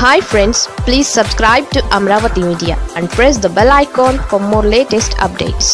hi friends please subscribe to Amaravati Media and press the bell icon for more latest updates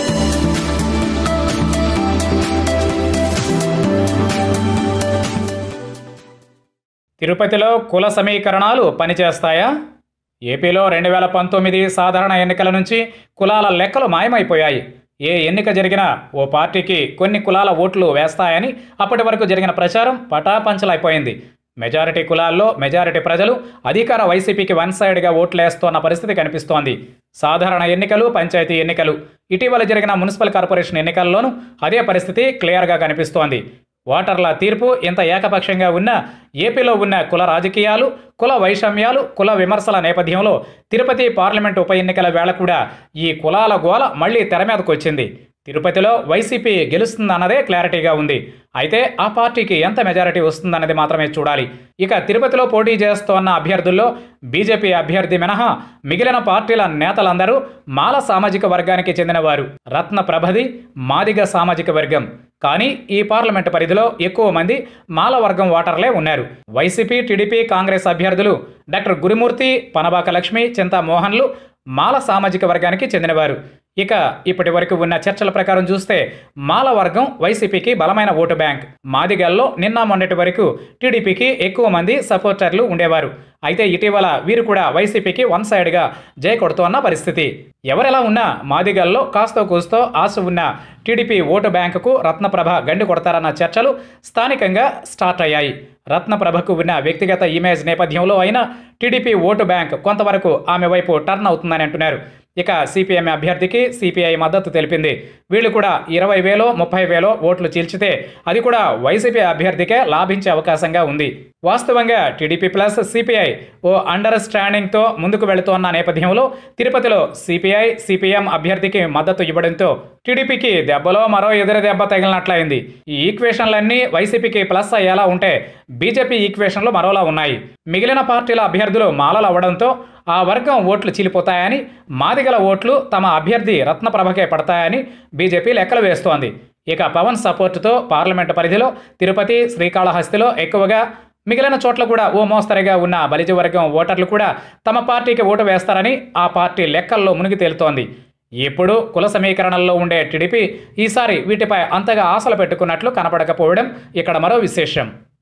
తిరుపతిలో కుల సమీకరణాలు పనిచేస్తాయా ఏపీలో రెండు వేల పంతొమ్మిది సాధారణ ఎన్నికల నుంచి కులాల లెక్కలు మాయమైపోయాయి ఏ ఎన్నిక జరిగినా ఓ పార్టీకి కొన్ని కులాల ఓట్లు వేస్తాయని అప్పటి వరకు జరిగిన ప్రచారం పటాపంచలైపోయింది మెజారిటీ కులాల్లో మెజారిటీ ప్రజలు అధికార వైసీపీకి వన్ సైడ్గా ఓట్లేస్తున్న పరిస్థితి కనిపిస్తోంది సాధారణ ఎన్నికలు పంచాయతీ ఎన్నికలు ఇటీవల జరిగిన మున్సిపల్ కార్పొరేషన్ ఎన్నికల్లోనూ అదే పరిస్థితి క్లియర్గా కనిపిస్తోంది ఓటర్ల తీర్పు ఇంత ఏకపక్షంగా ఉన్న ఏపీలో ఉన్న కుల రాజకీయాలు కుల వైషమ్యాలు కుల విమర్శల నేపథ్యంలో తిరుపతి పార్లమెంటు ఉప ఎన్నికల వేళ కూడా ఈ కులాల గోల మళ్లీ తెర మీదకు వచ్చింది తిరుపతిలో వైసీపీ గెలుస్తుందన్నదే క్లారిటీగా ఉంది అయితే ఆ పార్టీకి ఎంత మెజారిటీ వస్తుందన్నది మాత్రమే చూడాలి ఇక తిరుపతిలో పోటీ చేస్తోన్న అభ్యర్థుల్లో బీజేపీ అభ్యర్థి మినహా మిగిలిన పార్టీల నేతలందరూ మాల సామాజిక వర్గానికి చెందినవారు రత్న ప్రభది మాదిగ సామాజిక వర్గం కానీ ఈ పార్లమెంటు పరిధిలో ఎక్కువ మంది మాల వర్గం ఓటర్లే ఉన్నారు వైసీపీ టీడీపీ కాంగ్రెస్ అభ్యర్థులు డాక్టర్ గురుమూర్తి పనబాక లక్ష్మి చింతా మోహన్లు మాల సామాజిక వర్గానికి చెందినవారు ఇక ఇప్పటి వరకు ఉన్న చర్చల ప్రకారం చూస్తే మాల వర్గం వైసీపీకి బలమైన ఓటు బ్యాంక్ మాదిగల్లో నిన్న మొన్నటి వరకు టీడీపీకి ఎక్కువ మంది సపోర్టర్లు ఉండేవారు అయితే ఇటీవల వీరు కూడా వైసీపీకి వన్ సైడ్గా జయ కొడుతోన్న పరిస్థితి ఎవరెలా ఉన్నా మాదిగల్లో కాస్తో కూస్తో ఆశ ఉన్న టీడీపీ ఓటు బ్యాంకుకు రత్నప్రభ గండి కొడతారన్న చర్చలు స్థానికంగా స్టార్ట్ అయ్యాయి రత్నప్రభకు ఉన్న వ్యక్తిగత ఇమేజ్ నేపథ్యంలో అయినా టీడీపీ ఓటు బ్యాంక్ కొంతవరకు ఆమె వైపు టర్న్ అవుతుందని అంటున్నారు ఇక సిపిఎం అభ్యర్థికి సిపిఐ మద్దతు తెలిపింది వీళ్ళు కూడా ఇరవై వేలో ముప్పై వేలో ఓట్లు చీల్చితే అది కూడా వైసీపీ అభ్యర్థికే లాభించే అవకాశంగా ఉంది వాస్తవంగా టీడీపీ ప్లస్ సిపిఐ ఓ అండర్స్టాండింగ్తో ముందుకు వెళుతోన్న నేపథ్యంలో తిరుపతిలో సిపిఐ సిపిఎం అభ్యర్థికి మద్దతు ఇవ్వడంతో టీడీపీకి దెబ్బలో మరో ఎదురు దెబ్బ తగిలినట్లయింది ఈ ఈక్వేషన్లన్నీ వైసీపీకి ప్లస్ అయ్యేలా ఉంటే బీజేపీ ఈక్వేషన్లు మరోలా ఉన్నాయి మిగిలిన పార్టీల అభ్యర్థులు మాలలు అవ్వడంతో ఆ వర్గం ఓట్లు చీలిపోతాయని మాదిగల ఓట్లు తమ అభ్యర్థి రత్నప్రభకే పడతాయని బీజేపీ లెక్కలు వేస్తోంది ఇక పవన్ సపోర్టుతో పార్లమెంటు పరిధిలో తిరుపతి శ్రీకాళహస్తిలో ఎక్కువగా మిగిలిన చోట్ల కూడా ఓ మోస్తరుగా ఉన్న బలిజ వర్గం ఓటర్లు కూడా తమ పార్టీకి ఓటు వేస్తారని ఆ పార్టీ లెక్కల్లో మునిగి తేలుతోంది ఇప్పుడు కుల సమీకరణల్లో ఉండే టీడీపీ ఈసారి వీటిపై అంతగా ఆశలు పెట్టుకున్నట్లు కనపడకపోవడం ఇక్కడ మరో విశేషం